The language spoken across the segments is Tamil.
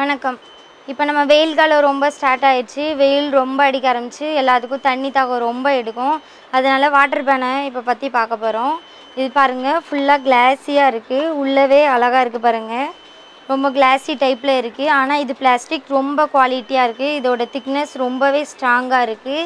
வணக்கம் இப்போ நம்ம வெயில் காலம் ரொம்ப ஸ்டார்ட் ஆயிடுச்சு வெயில் ரொம்ப அடிக்க ஆரம்பிச்சு எல்லாத்துக்கும் தண்ணி தாகம் ரொம்ப எடுக்கும் அதனால வாட்டர் பேனை இப்போ பற்றி பார்க்க போகிறோம் இது பாருங்கள் ஃபுல்லாக கிளாஸியாக இருக்குது உள்ளவே அழகாக இருக்குது பாருங்கள் ரொம்ப கிளாஸி டைப்பில் இருக்குது ஆனால் இது பிளாஸ்டிக் ரொம்ப குவாலிட்டியாக இருக்குது இதோட திக்னஸ் ரொம்பவே ஸ்ட்ராங்காக இருக்குது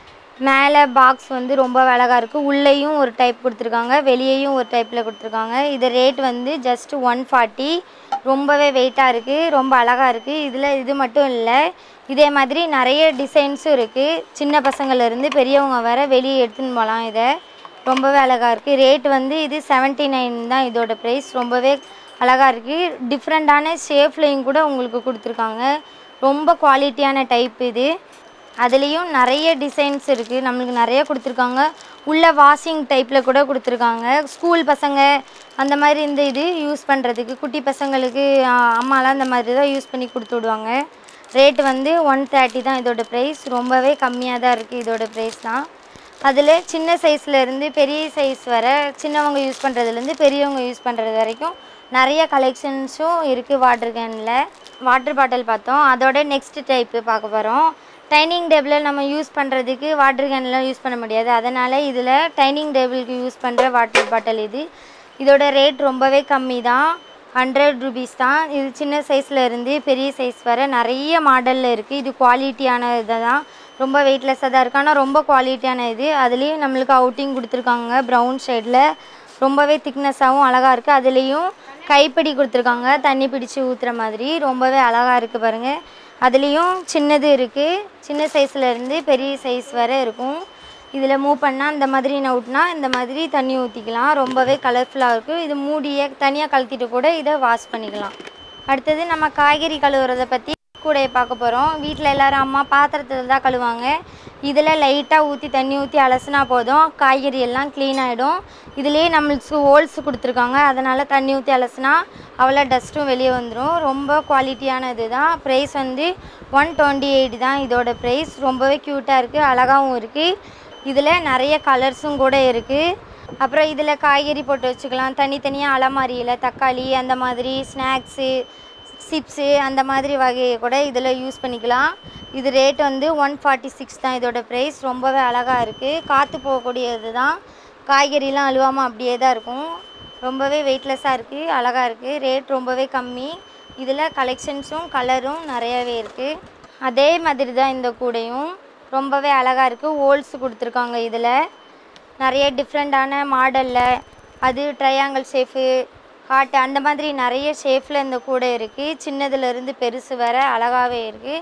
மேலே பாக்ஸ் வந்து ரொம்ப அழகாக இருக்குது உள்ளேயும் ஒரு டைப் கொடுத்துருக்காங்க வெளியேயும் ஒரு டைப்பில் கொடுத்துருக்காங்க இது ரேட் வந்து ஜஸ்ட் ஒன் ஃபார்ட்டி ரொம்பவே வெயிட்டாக இருக்குது ரொம்ப அழகாக இருக்குது இதில் இது மட்டும் இல்லை இதே மாதிரி நிறைய டிசைன்ஸும் இருக்குது சின்ன பசங்கள்லேருந்து பெரியவங்க வர வெளியே எடுத்துன்னு போகலாம் இதை ரொம்பவே அழகாக இருக்குது ரேட் வந்து இது 79 நைன் தான் இதோட ப்ரைஸ் ரொம்பவே அழகாக இருக்குது டிஃப்ரெண்ட்டான ஷேப்லேயும் கூட உங்களுக்கு கொடுத்துருக்காங்க ரொம்ப குவாலிட்டியான டைப் இது அதுலேயும் நிறைய டிசைன்ஸ் இருக்குது நம்மளுக்கு நிறைய கொடுத்துருக்காங்க உள்ள வாஷிங் டைப்பில் கூட கொடுத்துருக்காங்க ஸ்கூல் பசங்க அந்த மாதிரி இந்த இது யூஸ் பண்ணுறதுக்கு குட்டி பசங்களுக்கு ஆ, அம்மாலாம் இந்த மாதிரி தான் யூஸ் பண்ணி கொடுத்து விடுவாங்க ரேட் வந்து ஒன் தேர்ட்டி தான் இதோட ப்ரைஸ் ரொம்பவே கம்மியாக தான் இருக்குது இதோட ப்ரைஸ் தான் அதில் சின்ன சைஸ்ல இருந்து பெரிய சைஸ் வர சின்னவங்க யூஸ் பண்ணுறதுலேருந்து பெரியவங்க யூஸ் பண்ணுறது வரைக்கும் நிறைய கலெக்ஷன்ஸும் இருக்குது வாட்டர் கேனில் வாட்டர் பாட்டில் பார்த்தோம் அதோட நெக்ஸ்ட் டைப்பு பார்க்க போகிறோம் டைனிங் டேபிளில் நம்ம யூஸ் பண்ணுறதுக்கு வாட்டர் கேன்லாம் யூஸ் பண்ண முடியாது அதனால் இதில் டைனிங் டேபிளுக்கு யூஸ் பண்ணுற வாட்டர் பாட்டில் இது இதோட ரேட் ரொம்பவே கம்மி தான் ஹண்ட்ரட் ருபீஸ் தான் இது சின்ன சைஸில் இருந்து பெரிய சைஸ் வர நிறைய மாடலில் இருக்குது இது குவாலிட்டியான இதை தான் ரொம்ப வெயிட்லெஸ்ஸாக தான் இருக்குது ஆனால் ரொம்ப குவாலிட்டியான இது அதுலேயும் நம்மளுக்கு அவுட்டிங் கொடுத்துருக்காங்க ப்ரௌன் ஷேடில் ரொம்பவே திக்னஸாகவும் அழகாக இருக்குது அதுலேயும் கைப்பிடி கொடுத்துருக்காங்க தண்ணி பிடிச்சி ஊற்றுற மாதிரி ரொம்பவே அழகாக இருக்குது பாருங்கள் அதுலேயும் சின்னது இருக்குது சின்ன சைஸ்ல இருந்து பெரிய சைஸ் வரை இருக்கும் இதில் மூவ் பண்ணால் இந்த மாதிரி நவுட்னா இந்த மாதிரி தண்ணி ஊற்றிக்கலாம் ரொம்பவே கலர்ஃபுல்லாக இருக்குது இது மூடியை தனியாக கழட்டிட்டு கூட இதை வாஷ் பண்ணிக்கலாம் அடுத்தது நம்ம காய்கறி கழுவுறதை பற்றி கூடைய பார்க்க போகிறோம் வீட்டில் எல்லாரும் அம்மா பாத்திரத்தில் தான் கழுவாங்க இதில் லைட்டாக ஊற்றி தண்ணி ஊற்றி அலசினா போதும் காய்கறி எல்லாம் க்ளீன் ஆகிடும் இதுலேயே நம்மளுக்கு ஹோல்ஸ் கொடுத்துருக்காங்க அதனால் தண்ணி ஊற்றி அலசினா அவ்வளோ டஸ்ட்டும் வெளியே வந்துடும் ரொம்ப குவாலிட்டியான இது தான் ப்ரைஸ் வந்து ஒன் டுவெண்ட்டி எயிட் தான் இதோட ப்ரைஸ் ரொம்பவே க்யூட்டாக இருக்குது அழகாகவும் இருக்குது இதில் நிறைய கலர்ஸும் கூட இருக்குது அப்புறம் இதில் காய்கறி போட்டு வச்சுக்கலாம் தனித்தனியாக அலமாரியில் தக்காளி அந்த மாதிரி ஸ்நாக்ஸு சிப்ஸு அந்த மாதிரி வகையை கூட இதில் யூஸ் பண்ணிக்கலாம் இது ரேட் வந்து ஒன் ஃபார்ட்டி சிக்ஸ் தான் இதோட ப்ரைஸ் ரொம்பவே அழகாக இருக்குது காற்று போகக்கூடியது தான் காய்கறிலாம் அழுவாமல் அப்படியே தான் இருக்கும் ரொம்பவே வெயிட்லெஸ்ஸாக இருக்குது அழகாக இருக்குது ரேட் ரொம்பவே கம்மி இதில் கலெக்ஷன்ஸும் கலரும் நிறையவே இருக்குது அதே மாதிரி தான் இந்த கூடையும் ரொம்பவே அழகாக இருக்குது ஹோல்ஸ் கொடுத்துருக்காங்க இதில் நிறைய டிஃப்ரெண்ட்டான மாடலில் அது ட்ரையாங்கிள் ஷேஃபு ஹார்ட் அந்த மாதிரி நிறைய ஷேஃபில் இந்த கூடை இருக்குது சின்னதுலேருந்து பெருசு வர அழகாகவே இருக்குது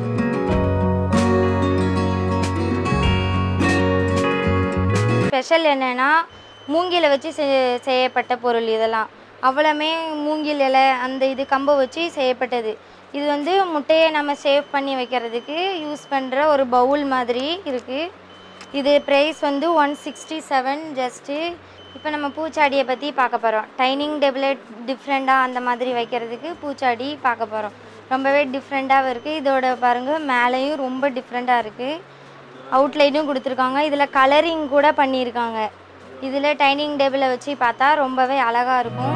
ஸ்பெஷல் என்னென்னா மூங்கில வச்சு செ- செய்யப்பட்ட பொருள் இதெல்லாம் அவ்வளவுமே மூங்கில் இலை அந்த இது கம்பை வச்சு செய்யப்பட்டது இது வந்து முட்டையை நம்ம சேவ் பண்ணி வைக்கிறதுக்கு யூஸ் பண்ணுற ஒரு பவுல் மாதிரி இருக்குது இது ப்ரைஸ் வந்து ஒன் சிக்ஸ்டி செவன் ஜஸ்ட்டு இப்போ நம்ம பூச்சாடியை பற்றி பார்க்க போகிறோம் டைனிங் டேபிளட் டிஃப்ரெண்ட்டாக அந்த மாதிரி வைக்கிறதுக்கு பூச்சாடி பார்க்க போகிறோம் ரொம்பவே டிஃப்ரெண்ட்டாகவும் இருக்குது இதோட பாருங்கள் மேலேயும் ரொம்ப டிஃப்ரெண்ட்டாக இருக்குது அவுட்லைனும் கொடுத்துருக்காங்க இதில் கலரிங் கூட பண்ணியிருக்காங்க இதில் டைனிங் டேபிளை வச்சு பார்த்தா ரொம்பவே அழகாக இருக்கும்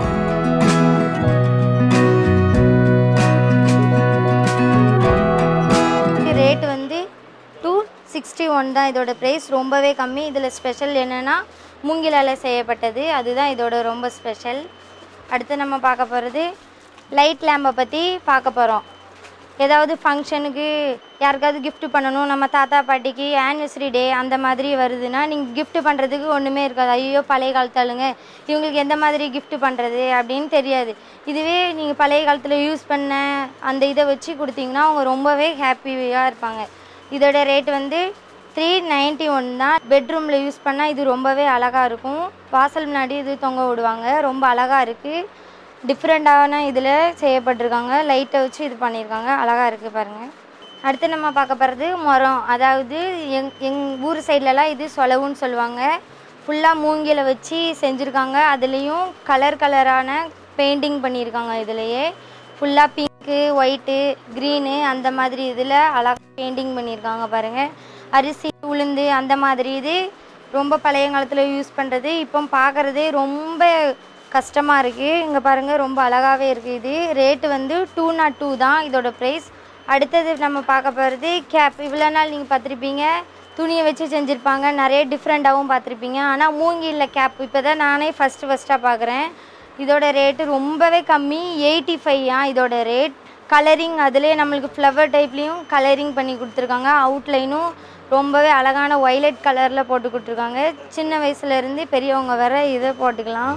ரேட் வந்து டூ சிக்ஸ்டி ஒன் தான் இதோட ப்ரைஸ் ரொம்பவே கம்மி இதில் ஸ்பெஷல் என்னென்னா மூங்கிலால் செய்யப்பட்டது அதுதான் இதோட ரொம்ப ஸ்பெஷல் அடுத்து நம்ம பார்க்க போகிறது லைட் லேம்பை பற்றி பார்க்க போகிறோம் ஏதாவது ஃபங்க்ஷனுக்கு யாருக்காவது gift பண்ணணும் நம்ம தாத்தா பாட்டிக்கு ஆனிவர்சரி டே அந்த மாதிரி வருதுன்னா நீங்கள் gift பண்ணுறதுக்கு ஒன்றுமே இருக்காது ஐயோ பழைய காலத்து ஆளுங்க இவங்களுக்கு எந்த மாதிரி gift பண்ணுறது அப்படின்னு தெரியாது இதுவே நீங்கள் பழைய காலத்தில் யூஸ் பண்ண அந்த இதை வச்சு கொடுத்தீங்கன்னா அவங்க ரொம்பவே ஹாப்பியாக இருப்பாங்க இதோட ரேட் வந்து த்ரீ நைன்ட்டி ஒன் தான் பெட்ரூமில் யூஸ் பண்ணால் இது ரொம்பவே அழகாக இருக்கும் வாசல் முன்னாடி இது தொங்க விடுவாங்க ரொம்ப அழகாக இருக்குது டிஃப்ரெண்ட்டான இதில் செய்யப்பட்டிருக்காங்க லைட்டை வச்சு இது பண்ணியிருக்காங்க அழகாக இருக்குது பாருங்கள் அடுத்து நம்ம பார்க்க போகிறது மரம் அதாவது எங் எங் ஊர் சைட்லலாம் இது சொலவுன்னு சொல்லுவாங்க ஃபுல்லாக மூங்கில வச்சு செஞ்சுருக்காங்க அதுலேயும் கலர் கலரான பெயிண்டிங் பண்ணியிருக்காங்க இதுலேயே ஃபுல்லாக பிங்க்கு ஒயிட்டு க்ரீனு அந்த மாதிரி இதில் அழகாக பெயிண்டிங் பண்ணியிருக்காங்க பாருங்கள் அரிசி உளுந்து அந்த மாதிரி இது ரொம்ப பழைய காலத்தில் யூஸ் பண்ணுறது இப்போ பார்க்குறதே ரொம்ப கஷ்டமாக இருக்குது இங்கே பாருங்கள் ரொம்ப அழகாகவே இருக்குது இது ரேட்டு வந்து டூ நாட் டூ தான் இதோட ப்ரைஸ் அடுத்தது நம்ம பார்க்க போகிறது கேப் இவ்வளோ நாள் நீங்கள் பார்த்துருப்பீங்க துணியை வச்சு செஞ்சுருப்பாங்க நிறைய டிஃப்ரெண்ட்டாகவும் பார்த்துருப்பீங்க ஆனால் மூங்கிலில் கேப் இப்போ தான் நானே ஃபஸ்ட்டு ஃபஸ்ட்டாக பார்க்குறேன் இதோட ரேட்டு ரொம்பவே கம்மி எயிட்டி ஃபைவ் இதோட ரேட் கலரிங் அதுலேயே நம்மளுக்கு ஃப்ளவர் டைப்லேயும் கலரிங் பண்ணி கொடுத்துருக்காங்க அவுட்லைனும் ரொம்பவே அழகான ஒய்லட் கலரில் போட்டு கொடுத்துருக்காங்க சின்ன வயசுலேருந்து பெரியவங்க வர இதை போட்டுக்கலாம்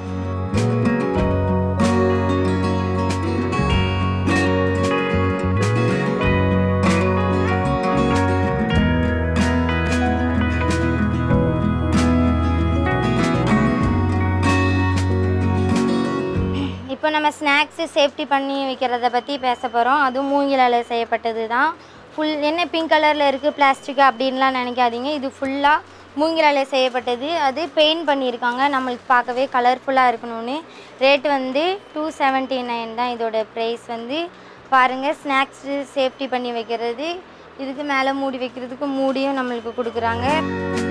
இப்போ நம்ம ஸ்நாக்ஸு சேஃப்டி பண்ணி வைக்கிறத பற்றி பேச போகிறோம் அதுவும் மூங்கிலால் செய்யப்பட்டது தான் ஃபுல் என்ன பிங்க் கலரில் இருக்குது பிளாஸ்டிக் அப்படின்லாம் நினைக்காதீங்க இது ஃபுல்லாக மூங்கிலால் செய்யப்பட்டது அது பெயிண்ட் பண்ணியிருக்காங்க நம்மளுக்கு பார்க்கவே கலர்ஃபுல்லாக இருக்கணும்னு ரேட் வந்து டூ செவன்ட்டி நைன் தான் இதோட ப்ரைஸ் வந்து பாருங்கள் ஸ்நாக்ஸு சேஃப்டி பண்ணி வைக்கிறது இதுக்கு மேலே மூடி வைக்கிறதுக்கு மூடியும் நம்மளுக்கு கொடுக்குறாங்க